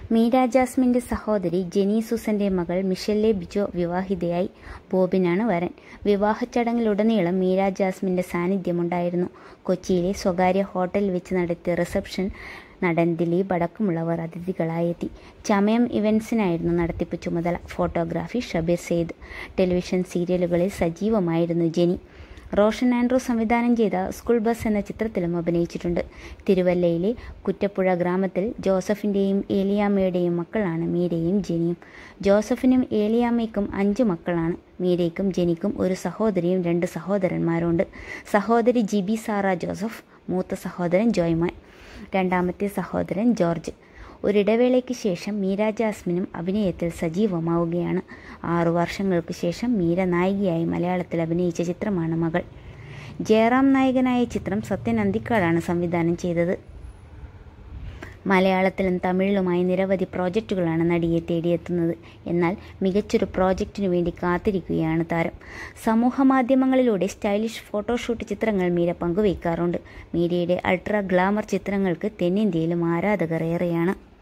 മീര ജാസ്മിന്റെ സഹോദരി ജെനി സുസന്റെ മകൾ മിഷെല്ലെ ബിജോ വിവാഹിതയായി ബോബിനാണ് വരൻ വിവാഹ ചടങ്ങിലുടനീളം മീര ജാസ്മിന്റെ സാന്നിധ്യമുണ്ടായിരുന്നു കൊച്ചിയിലെ സ്വകാര്യ ഹോട്ടലിൽ വെച്ച് നടത്തിയ റിസപ്ഷൻ നടൻ ദിലീപ് അടക്കമുള്ളവർ അതിഥികളായെത്തി ചമയം ഇവന്റ്സിനായിരുന്നു നടത്തിപ്പ് ചുമതല ഫോട്ടോഗ്രാഫി ഷബീർ സെയ്ദ് ടെലിവിഷൻ സീരിയലുകളിൽ സജീവമായിരുന്നു ജെനി റോഷൻ ആൻഡ്രൂ സംവിധാനം ചെയ്ത സ്കൂൾ ബസ് എന്ന ചിത്രത്തിലും അഭിനയിച്ചിട്ടുണ്ട് തിരുവല്ലയിലെ കുറ്റപ്പുഴ ഗ്രാമത്തിൽ ജോസഫിൻ്റെയും ഏലിയാമ്മയുടെയും മക്കളാണ് മീരയും ജെനിയും ജോസഫിനും ഏലിയാമ്മയ്ക്കും അഞ്ച് മക്കളാണ് മീരയ്ക്കും ജെനിക്കും ഒരു സഹോദരിയും രണ്ട് സഹോദരന്മാരുണ്ട് സഹോദരി ജിബി സാറ ജോസഫ് മൂത്ത സഹോദരൻ ജോയ്മോൻ രണ്ടാമത്തെ സഹോദരൻ ജോർജ് ഒരിടവേളയ്ക്ക് ശേഷം മീര ജാസ്മിനും അഭിനയത്തിൽ സജീവമാവുകയാണ് ആറു വർഷങ്ങൾക്ക് ശേഷം മീര നായികയായി മലയാളത്തിൽ അഭിനയിച്ച ചിത്രമാണ് മകൾ ജയറാം നായകനായ ചിത്രം സത്യൻ അന്തിക്കാടാണ് സംവിധാനം ചെയ്തത് മലയാളത്തിലും തമിഴിലുമായി നിരവധി പ്രോജക്റ്റുകളാണ് നടിയെ തേടിയെത്തുന്നത് എന്നാൽ മികച്ചൊരു പ്രോജക്റ്റിനു വേണ്ടി കാത്തിരിക്കുകയാണ് താരം സമൂഹ മാധ്യമങ്ങളിലൂടെ സ്റ്റൈലിഷ് ഫോട്ടോഷൂട്ട് ചിത്രങ്ങൾ മീര പങ്കുവയ്ക്കാറുണ്ട് മീരയുടെ അൾട്രാ ഗ്ലാമർ ചിത്രങ്ങൾക്ക് തെന്നിന്ത്യയിലും ആരാധകർ ഏറെയാണ്